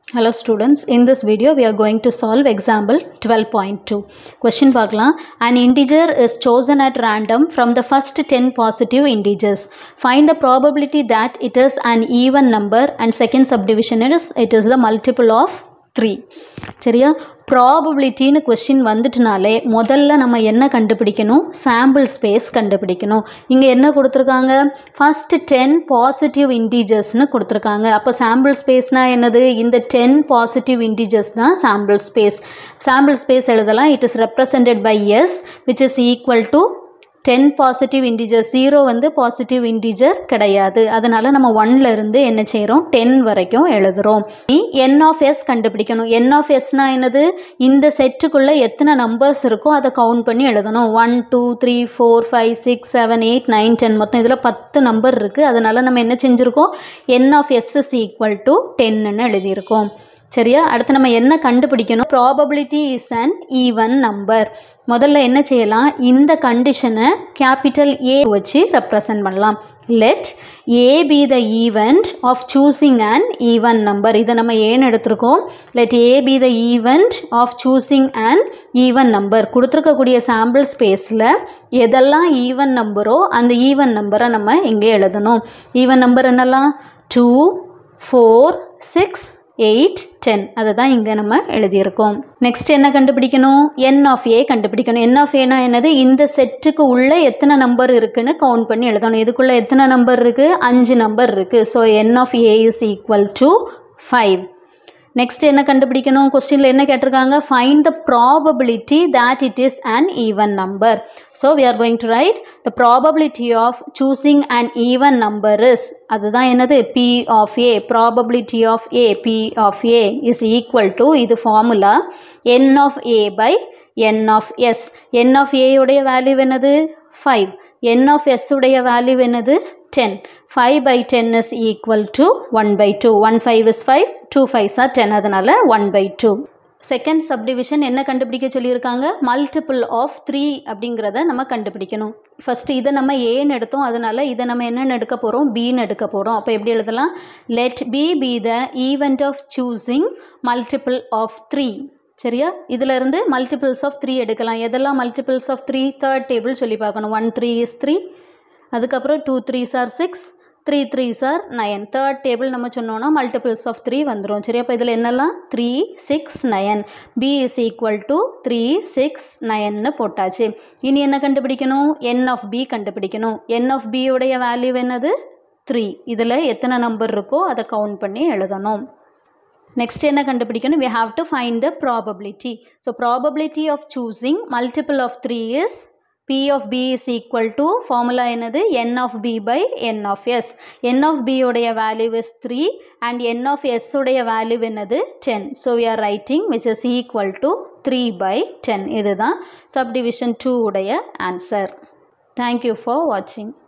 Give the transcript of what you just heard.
Hello students, in this video we are going to solve example 12.2. Question பார்க்கலாம் An integer is chosen at random from the first 10 positive integers. Find the probability that it is an even number and second subdivision is it is the multiple of 3. சரியா ப்ராபபிலிட்டின்னு question வந்துட்டுனாலே முதல்ல நம்ம என்ன கண்டுபிடிக்கணும் sample space கண்டுபிடிக்கணும் இங்கே என்ன கொடுத்துருக்காங்க first ten positive இன்டீஜர்ஸ்னு கொடுத்துருக்காங்க அப்போ சாம்பிள் ஸ்பேஸ்னால் என்னது இந்த டென் பாசிட்டிவ் இன்டீஜர்ஸ் தான் சாம்பிள் ஸ்பேஸ் சாம்பிள் ஸ்பேஸ் எழுதலாம் it is represented by S which is equal to ten positive integer zero வந்து பாசிட்டிவ் இன்டீஜர் கிடையாது அதனால நம்ம ஒன்ல இருந்து என்ன செய்கிறோம் டென் வரைக்கும் எழுதுகிறோம் என் ஆஃப் எஸ் கண்டுபிடிக்கணும் என் ஆஃப் எஸ்னா என்னது இந்த செட்டுக்குள்ளே எத்தனை நம்பர்ஸ் இருக்கோ அதை கவுண்ட் பண்ணி எழுதணும் one two three four five six seven eight nine ten மொத்தம் இதில் பத்து நம்பர் இருக்குது அதனால நம்ம என்ன செஞ்சுருக்கோம் n of S is equal to டென்னு எழுதியிருக்கோம் சரியா அடுத்து நம்ம என்ன கண்டுபிடிக்கணும் probability is an even number முதல்ல என்ன செய்யலாம் இந்த கண்டிஷனை கேபிட்டல் ஏ வச்சு ரெப்ரசன்ட் பண்ணலாம் let A B the event of choosing an even number இதை நம்ம ஏன்னு எடுத்திருக்கோம் let A B the event of choosing an even number கொடுத்துருக்கக்கூடிய சாம்பிள் ஸ்பேஸில் எதெல்லாம் ஈவன் நம்பரோ அந்த ஈவன் நம்பரை நம்ம இங்கே எழுதணும் ஈவன் நம்பர் என்னெல்லாம் two four six eight ten அதை தான் இங்கே நம்ம எழுதியிருக்கோம் நெக்ஸ்ட் என்ன கண்டுபிடிக்கணும் என் ஆஃப் ஏ கண்டுபிடிக்கணும் என் ஆஃப் ஏனா என்னது இந்த செட்டுக்கு உள்ளே எத்தனை நம்பர் இருக்குன்னு கவுண்ட் பண்ணி எழுதணும் இதுக்குள்ளே எத்தனை நம்பர் இருக்குது அஞ்சு நம்பர் இருக்குது so n of A is equal to five next என்ன கண்டுபிடிக்கணும் கொஸ்டினில் என்ன கேட்டிருக்காங்க find the probability that it is an even number so we are going to write the probability of choosing an even number is அதுதான் என்னது P of A probability of A P of A is equal to இது formula n of A by n of S n of ஏயுடைய value என்னது five N of S உடைய value என்னது ten five by ten is equal to one by two one five is five two fives are ten அதனால் one by two second subdivision என்ன கண்டுபிடிக்க சொல்லியிருக்காங்க multiple of three அப்படிங்கிறத நம்ம கண்டுபிடிக்கணும் first இதை நம்ம ஏன்னு எடுத்தோம் அதனால் இதை நம்ம என்னென்னு எடுக்க போகிறோம் பின்னு எடுக்க போகிறோம் அப்போ எப்படி எழுதலாம் let B be the event of choosing multiple of three சரியா இதிலிருந்து மல்டிபிள்ஸ் ஆஃப் த்ரீ எடுக்கலாம் எதெல்லாம் multiples of three third table சொல்லி பார்க்கணும் ஒன் த்ரீ இஸ் த்ரீ அதுக்கப்புறம் two three are six three three are nine third table நம்ம சொன்னோன்னா multiples of three வந்துடும் சரி அப்போ இதில் என்னெல்லாம் three six nine B is equal to three six நயன்னு போட்டாச்சு இனி என்ன கண்டுபிடிக்கணும் என் ஆஃப் பி கண்டுபிடிக்கணும் என் ஆஃப் பியோடைய வேல்யூ என்னது த்ரீ இதில் எத்தனை நம்பர் இருக்கோ அதை கவுண்ட் பண்ணி எழுதணும் நெக்ஸ்ட் என்ன கண்டுபிடிக்கணும் we have to find the probability so probability of choosing multiple of three is P of B is equal to formula என்னது N of B by N of S. N of B உடைய value is 3 and N of S உடைய value என்னது 10. So we are writing which is equal to 3 by 10. இதுதான் subdivision 2 உடைய answer. Thank you for watching.